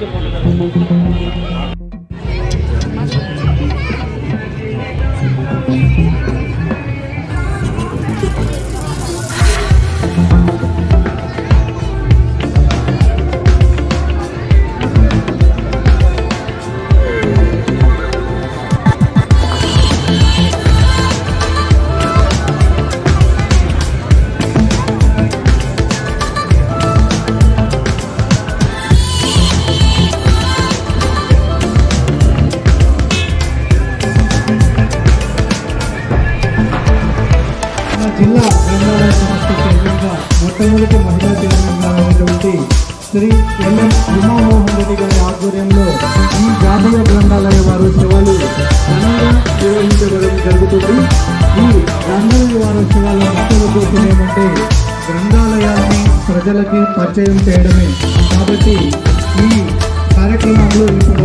మన జిల్లా గ్రంథాలయ సంస్థ చైర్మన్గా మొట్టమొదటి మహిళా చైర్మన్గా ఉన్నటువంటి శ్రీ ఎల్ఎం ఉమామోహన్ రెడ్డి గారి ఆధ్వర్యంలో ఈ జాతీయ గ్రంథాలయ వారోత్సవాలు ఘనంగా నిర్వహించబడడం జరుగుతుంది ఈ గ్రంథాలయ వారోత్సవాల ముఖ్య ఉద్దేశం ఏమంటే గ్రంథాలయాన్ని ప్రజలకి పరిచయం చేయడమే కాబట్టి ఈ కార్యక్రమంలో ఇప్పుడు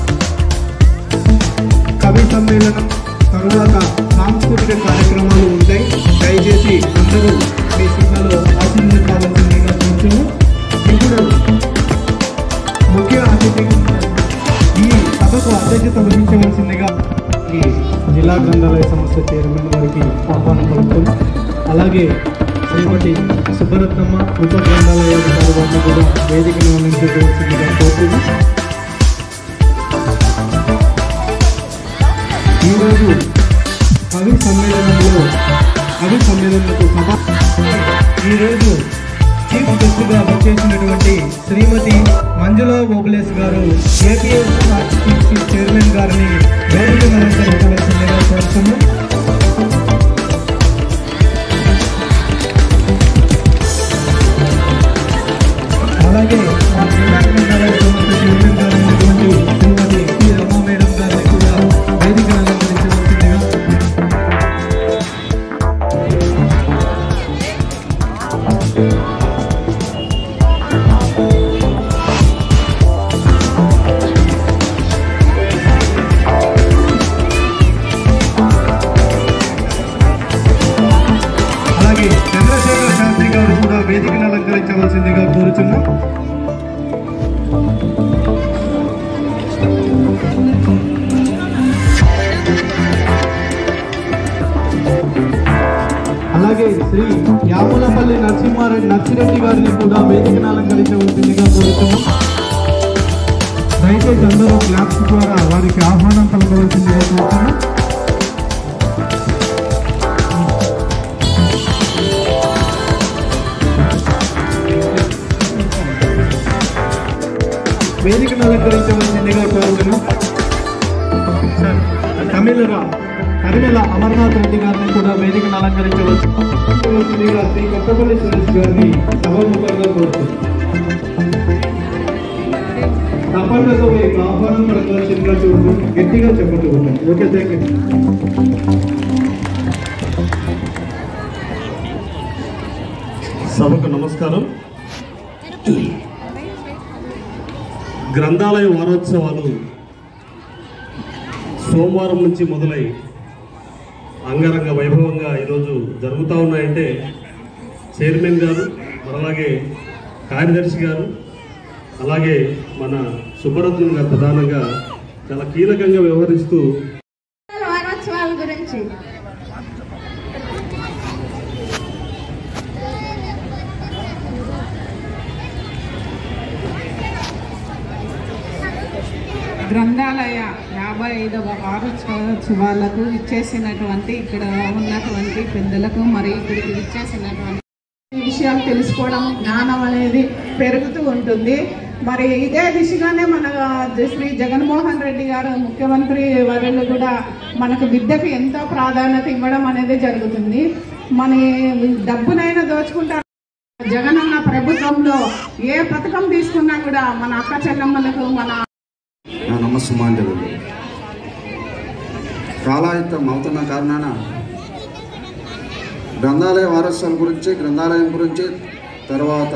కవి సమ్మేళనం తరువాత సాంస్కృతిక కార్యక్రమాలు ఉంటాయి దయచేసి అందరూ మీ సినిమాలో ఆశీర్వదించాల్సిందిగా కొంచెము ఇప్పుడు ముఖ్య అతిథి ఈ సభకు అధ్యక్షత వహించవలసిందిగా ఈ జిల్లా గ్రంథాలయ సంస్థ చైర్మన్ వారికి ఆహ్వానం పలుకుతున్నాం అలాగే శ్రీమతి సుబ్బరత్నమ్మ ఉప గ్రంథాలయ అధికారి వారిని కూడా వేదికను అందించవలసిందిగా కోరుతున్నాం ఈరోజు కవి సమ్మేళనంలో కవి సమ్మేళనకు సభ ఈరోజు చీఫ్ గెస్ట్గా వచ్చేసినటువంటి శ్రీమతి మంజుల ఓబులేస్ గారు ఏపీఎస్ చైర్మన్ గారిని వేదిక అలంకరించవలసిందిగా కోరుతున్నాం అలాగే మా జిల్లా గ్రంథాలయ సంస్థ చైర్మన్ గారు అయినటువంటి శ్రీమతి సి రమా మేడం గారిని కూడా వేదిక అలంకరించవలసిందిగా అలాగే చంద్రశేఖర శాస్త్రి గారు కూడా వేదికను అలంకరించవలసిందిగా కోరుచున్నాం అలాగే శ్రీ యాములపల్లి నరసింహారెడ్డి నర్సిరెడ్డి గారిని కూడా వేదికను అలంకరించవలసిందిగా కోరుతున్నాం దయచేసి అందరూ క్లాప్స్ ద్వారా వారికి ఆహ్వానం పలకవలసిందిగా కోరుతున్నాం వేదికను అలంకరించవలసిందిగా కోరుతున్నాం సార్ తమిళరా తమిళ అమర్నాథ్ రెడ్డి గారిని కూడా వేదికను అలంకరించవలసిందిగా శ్రీ కొత్తపల్లి సురేష్ గారిని సభాముఖంగా కోరుతున్నాం తప్పనిసరిగా మీకు ఆహ్వానం పడవలసిందిగా చూడండి గట్టిగా చెప్పండి ఓకే థ్యాంక్ యూ సభకు నమస్కారం గ్రంథాలయ వారోత్సవాలు సోమవారం నుంచి మొదలై అంగరంగ వైభవంగా ఈరోజు జరుగుతూ ఉన్నాయంటే చైర్మన్ గారు మరి అలాగే కార్యదర్శి గారు అలాగే మన సుబ్బరత్నం గారు ప్రధానంగా చాలా కీలకంగా వ్యవహరిస్తూ వారోత్సవాల గురించి గ్రంథాలయ యాభై ఐదవ వారోత్సవాలకు ఇచ్చేసినటువంటి ఇక్కడ ఉన్నటువంటి పెద్దలకు మరి ఇక్కడికి ఇచ్చేసినటువంటి విషయాలు తెలుసుకోవడం జ్ఞానం అనేది పెరుగుతూ ఉంటుంది మరి ఇదే దిశగానే మన శ్రీ జగన్మోహన్ రెడ్డి గారు ముఖ్యమంత్రి వర్యులు కూడా మనకు విద్యకు ఎంతో ప్రాధాన్యత ఇవ్వడం అనేది జరుగుతుంది మన డబ్బునైనా దోచుకుంటారు జగనన్న ప్రభుత్వంలో ఏ పథకం తీసుకున్నా కూడా మన అక్క చెల్లెమ్మలకు మన నా నమస్సుమాంజలు కాలాయుక్తం అవుతున్న కారణాన గ్రంథాలయ వారసత్వం గురించి గ్రంథాలయం గురించి తర్వాత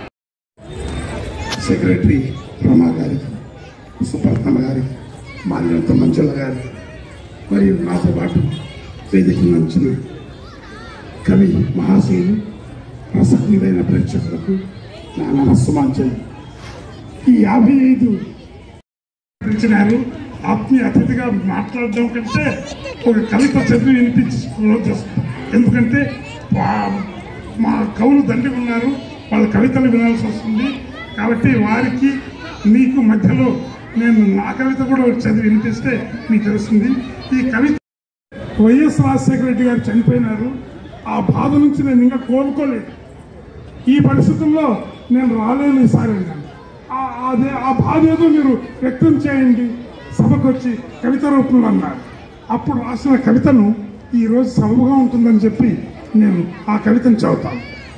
సెక్రటరీ రమా గారికి సుపర్ణమ్మ గారికి మాన్యంత మంచుల గారికి మరియు నాతో పాటు వేదిక నుంచిన కవి మహాశయులు ప్రసన్నులైన ప్రేక్షకులకు నా నమస్సుమాంచలు ఈ యాభై ఐదు పిలిచినారు ఆత్మీయ అతిథిగా మాట్లాడడం కంటే ఒక కవిత చదివి వినిపించి క్లోజ్ చేస్తాం ఎందుకంటే వా- మా కవులు దండి ఉన్నారు వాళ్ళ కవితలు వినాల్సి వస్తుంది కాబట్టి వారికి మీకు మధ్యలో నేను నా కవిత కూడా ఒకటి చదివి వినిపిస్తే మీకు తెలుస్తుంది ఈ కవిత వైఎస్ రాజశేఖర రెడ్డి గారు చనిపోయినారు ఆ బాధ నుంచి నేను ఇంకా కోలుకోలేదు ఈ పరిస్థితుల్లో నేను రాలేను ఈసారి అన్నాను ఆ- అదే ఆ బాధ ఏదో మీరు వ్యక్తం చేయండి సభకు వచ్చి కవిత రూపంలో అన్నారు అప్పుడు రాసిన కవితను ఈరోజు సబబుగా ఉంటుందని చెప్పి నేను ఆ కవితను చదువుతాను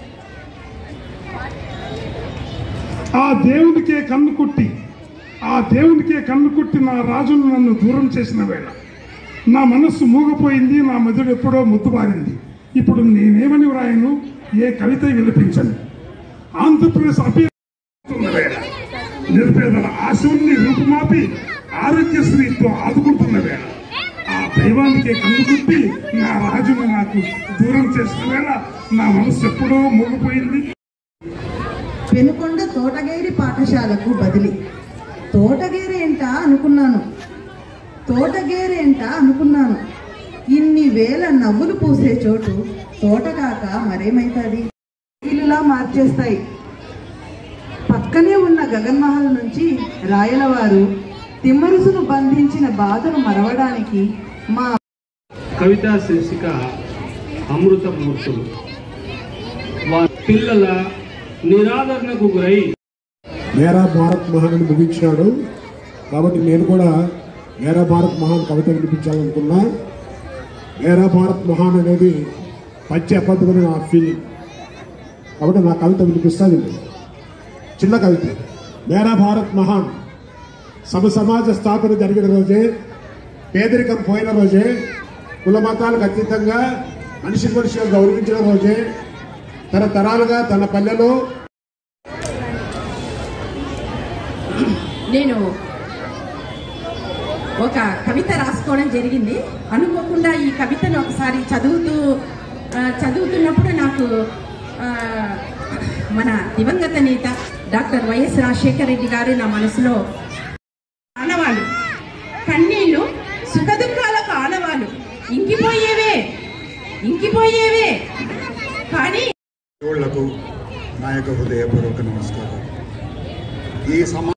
ఆ దేవునికే కన్ను కుట్టి ఆ దేవునికే కన్ను కుట్టి నా రాజును నన్ను దూరం చేసిన వేళ నా మనస్సు మూగపోయింది నా మెదడు ఎప్పుడో ముద్దుబారింది ఇప్పుడు నేనేమని వ్రాయను ఏ కవిత వినిపించను ఆంధ్రప్రదేశ్ అభ్యర్థి వేళ నిరుపేదల ఆశువుల్ని రూపుమాపి ఆరోగ్యశ్రీతో ఆదుకుంటున్న వేళ ఆ దైవానికి కన్నుకుట్టి నా రాజును నాకు దూరం చేసిన వేళ నా మనసు ఎప్పుడో మూగిపోయింది పెనుకొండ తోటగేరి పాఠశాలకు బదిలీ తోటగేరేంటా అనుకున్నాను తోటగేరేంటా అనుకున్నాను ఇన్ని వేల నవ్వులు పూసే చోటు తోటగాక మరేమైతుంది ఇల్లులా మార్చేస్తాయి పక్కనే ఉన్న గగన్మహల్ నుంచి రాయలవారు తిమ్మరుసును బంధించిన బాధను మరవడానికి మా కవితా శీర్షిక అమృతమూర్తులు వారి పిల్లల నిరాదరణకు గురై మేరా భారత్ మహాన్ అని ముగించాడు కాబట్టి నేను కూడా మేరా భారత్ మహాన్ కవిత వినిపించాలనుకున్నా మేరా భారత్ మహాన్ అనేది పద్య పద్ధతిని నా ఫీలింగ్ కాబట్టి నా కవిత వినిపిస్తాను చిన్న కవిత మేరా భారత్ మహాన్ సమ సమాజ స్థాపన జరిగిన రోజే పేదరికం పోయిన రోజే కుల మతాలకు అతీతంగా మనిషి మనిషిగా గౌరవించిన రోజే తరతరాలుగా తన పల్లెలో నేను ఒక కవిత రాసుకోవడం జరిగింది అనుకోకుండా ఈ కవితను ఒకసారి చదువుతూ ఆ, చదువుతున్నప్పుడు నాకు ఆ, మన దివంగత నేత డాక్టర్ వైఎస్ రాజశేఖర రెడ్డి గారు నా మనసులో ఆనవాలు కన్నీళ్లు సుఖదుఖాలకు ఆనవాలు ఇంకిపోయేవే ఇంకిపోయేవే కానీ దేవుళ్లకు నా యొక్క హృదయపూర్వక నమస్కారం ఈ సమా